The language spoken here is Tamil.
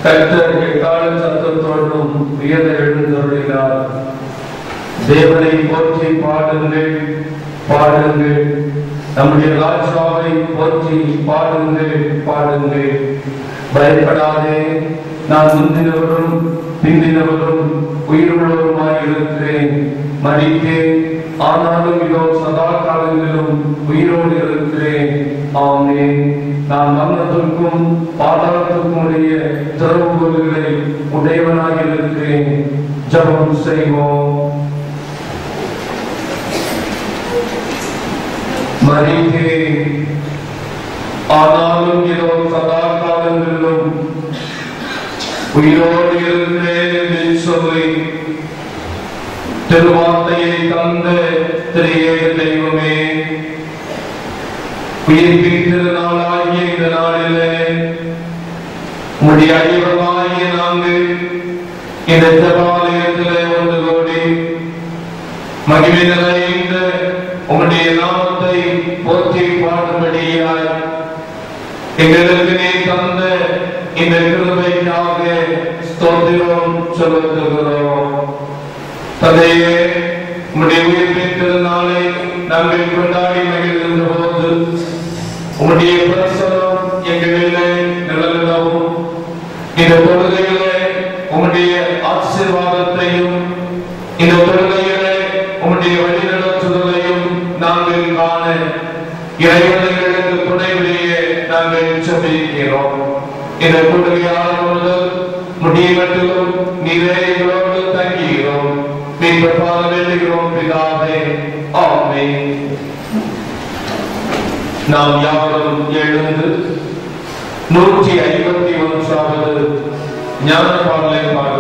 கர்த்தர் எக்கால சத்தத்தோடும் உயர எழுந்தருளினார் தேவனை போற்றி பாடுங்கள் பாடுங்கள் நம்முடைய ராஜாவை போற்றி பாடுங்கள் பாடுங்கள் பயப்படாதே நான் முந்தினவரும் பிந்தினவரும் உயிருள்ளவருமாய் இருக்கிறேன் மறித்தேன் ஆனாலும் இதோ சதா காலங்களிலும் உயிரோடு இருக்கிறேன் ஆமென் நான் மரணத்திற்கும் பாதாளத்திற்கும் உடைய திறவுகோல்களை உடையவனாக இருக்கிறேன் ஜெபம் செய்வோம் மறித்தேன் ஆனாலும் இதோ சதா காலங்களிலும் உயிரோடு இருக்கிறேன் என்று சொல்லி திருவார்த்தையை தந்த திரையேக தெய்வமே உயிர்ப்பித்த நாளாகிய இந்த நாளிலே உம்முடைய அடிவமாகிய நாங்கள் இந்த ஜபாலயத்திலே ஒன்று கூடி மகிமை நிறைந்த உம்முடைய நாமத்தை போற்றி பாடும்படியாய் எங்களுக்கு நீ தந்த இந்த கிருபைக்காக ஸ்தோத்திரம் செலுத்துகிறோம் தந்தையே உம்முடைய உயிர்ப்பின் திருநாளை நாங்கள் கொண்டாடி மகிழ்கின்ற போது உம்முடைய பிரசனம் எங்களிலே நிலநிலவும் இந்த தொழுகையிலே உம்முடைய ஆசீர்வாதத்தையும் இந்த தொழுகையிலே உம்முடைய வழிநடத்துதலையும் நாங்கள் காண இறைவனைகளுக்கு துணை புரிய நாங்கள் செபிக்கிறோம் இந்த கூடுகையாளர் முதல் முடிவற்றிலும் நிறைகளோடு தங்குகிறோம் மீட்பாக வேண்டுகிறோம் பிதாவே ஆமென் நாம் யாவரும் எழுந்து நூற்றி ஐம்பத்தி ஒன்றாவது ஞான பாடலை பாட